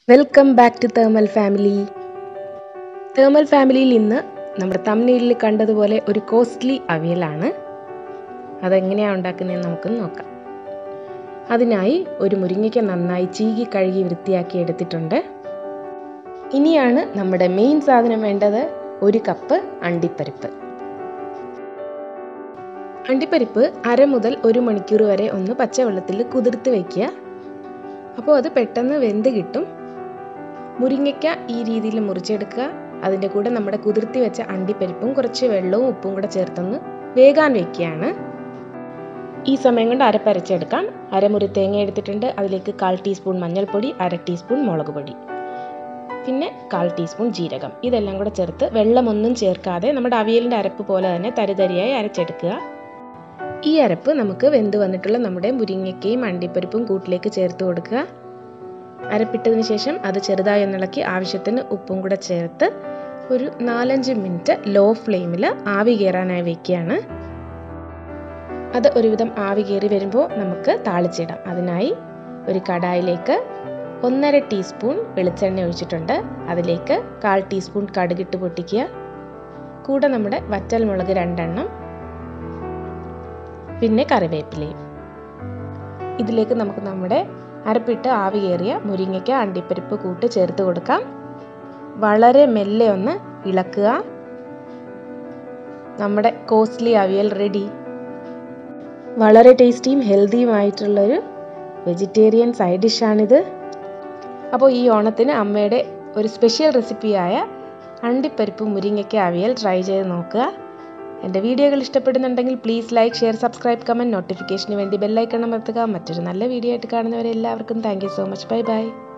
welcome back to തേമൽ family തേമൽ ഫാമിലിയിൽ ഇന്ന് നമ്മുടെ തമിഴ്നയിൽ കണ്ടതുപോലെ ഒരു കോസ്റ്റ്ലി അവിയലാണ് അതെങ്ങനെയാണ് ഉണ്ടാക്കുന്നതെന്ന് നമുക്ക് നോക്കാം അതിനായി ഒരു മുരിങ്ങയ്ക്ക നന്നായി ചീകി കഴുകി വൃത്തിയാക്കി എടുത്തിട്ടുണ്ട് ഇനിയാണ് നമ്മുടെ മെയിൻ സാധനം വേണ്ടത് ഒരു കപ്പ് അണ്ടിപ്പരിപ്പ് അണ്ടിപ്പരിപ്പ് അര മുതൽ ഒരു മണിക്കൂർ വരെ ഒന്ന് പച്ചവെള്ളത്തിൽ കുതിർത്ത് വയ്ക്കുക അപ്പോൾ അത് പെട്ടെന്ന് വെന്ത് കിട്ടും മുരിങ്ങയ്ക്ക ഈ രീതിയിൽ മുറിച്ചെടുക്കുക അതിൻ്റെ കൂടെ നമ്മുടെ കുതിർത്തി വെച്ച അണ്ടിപ്പരിപ്പും കുറച്ച് വെള്ളവും ഉപ്പും കൂടെ ചേർത്തൊന്ന് വേകാൻ വെക്കുകയാണ് ഈ സമയം കൊണ്ട് അരപ്പരച്ചെടുക്കാം അരമുറി തേങ്ങ എടുത്തിട്ടുണ്ട് അതിലേക്ക് കാൽ ടീസ്പൂൺ മഞ്ഞൾപ്പൊടി അര ടീസ്പൂൺ മുളക് പൊടി പിന്നെ കാൽ ടീസ്പൂൺ ജീരകം ഇതെല്ലാം കൂടെ ചേർത്ത് വെള്ളമൊന്നും ചേർക്കാതെ നമ്മുടെ അവിയലിൻ്റെ അരപ്പ് പോലെ തന്നെ തരിതരിയായി അരച്ചെടുക്കുക ഈ അരപ്പ് നമുക്ക് വെന്ത് വന്നിട്ടുള്ള നമ്മുടെ മുരിങ്ങയ്ക്കയും അണ്ടിപ്പരിപ്പും കൂട്ടിലേക്ക് ചേർത്ത് കൊടുക്കുക അരപ്പിട്ടതിന് ശേഷം അത് ചെറുതായി ഒന്നിളക്കി ആവശ്യത്തിന് ഉപ്പും കൂടെ ചേർത്ത് ഒരു നാലഞ്ച് മിനിറ്റ് ലോ ഫ്ലെയിമിൽ ആവി കയറാനായി വെക്കുകയാണ് അത് ഒരുവിധം ആവി കയറി വരുമ്പോൾ നമുക്ക് താളിച്ചിടാം അതിനായി ഒരു കടായിലേക്ക് ഒന്നര ടീസ്പൂൺ വെളിച്ചെണ്ണ ഒഴിച്ചിട്ടുണ്ട് അതിലേക്ക് കാൽ ടീസ്പൂൺ കടുകിട്ട് പൊട്ടിക്കുക കൂടെ നമ്മുടെ വറ്റൽ മുളക് രണ്ടെണ്ണം പിന്നെ കറിവേപ്പിലയും ഇതിലേക്ക് നമുക്ക് നമ്മുടെ അരപ്പിട്ട് ആവി കയറിയ മുരിങ്ങയ്ക്ക അണ്ടിപ്പരിപ്പ് കൂട്ട് ചേർത്ത് കൊടുക്കാം വളരെ മെല്ലെ ഒന്ന് ഇളക്കുക നമ്മുടെ കോസ്റ്റ്ലി അവിയൽ റെഡി വളരെ ടേസ്റ്റിയും ഹെൽത്തിയുമായിട്ടുള്ളൊരു വെജിറ്റേറിയൻ സൈഡ് ഡിഷാണിത് അപ്പോൾ ഈ ഓണത്തിന് അമ്മയുടെ ഒരു സ്പെഷ്യൽ റെസിപ്പിയായ അണ്ടിപ്പരിപ്പ് മുരിങ്ങയ്ക്ക അവിയൽ ട്രൈ ചെയ്ത് നോക്കുക എൻ്റെ വീഡിയോകൾ ഇഷ്ടപ്പെടുന്നുണ്ടെങ്കിൽ please like share subscribe comment നോട്ടിഫിക്കേഷന് വേണ്ടി ബെല്ലൈക്കൺ അമർത്തുക മറ്റൊരു നല്ല വീഡിയോ ആയിട്ട് കാണുന്നവരെ എല്ലാവർക്കും thank so much bye by